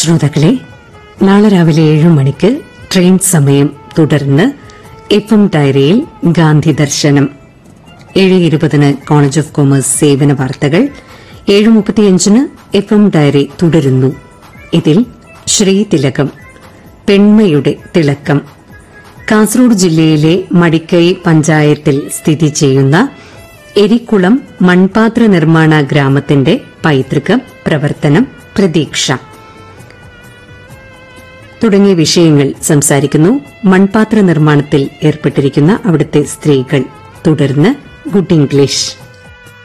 ശ്രോതാക്കളെ നാളെ രാവിലെ ഏഴ് മണിക്ക് ട്രെയിൻ സമയം തുടർന്ന് എഫ് എം ഡയറിയിൽ ഗാന്ധി ദർശനം ഏഴ് ഇരുപതിന് കോളേജ് ഓഫ് കൊമേഴ്സ് സേവന വാർത്തകൾ ഏഴ് മുപ്പത്തിയഞ്ചിന് എഫ് എം ഡയറി തുടരുന്നു ഇതിൽ ശ്രീതിലകം പെൺമയുടെ തിളക്കം കാസർഗോഡ് ജില്ലയിലെ മടിക്കൈ പഞ്ചായത്തിൽ സ്ഥിതി ചെയ്യുന്ന എരിക്കുളം മൺപാത്ര നിർമ്മാണ ഗ്രാമത്തിന്റെ പൈതൃകം പ്രവർത്തനം പ്രതീക്ഷ തുടങ്ങിയ വിഷയങ്ങൾ സംസാരിക്കുന്നു മൺപാത്ര നിർമ്മാണത്തിൽ ഏർപ്പെട്ടിരിക്കുന്ന അവിടുത്തെ സ്ത്രീകൾ തുടർന്ന് ഗുഡ് ഇംഗ്ലീഷ്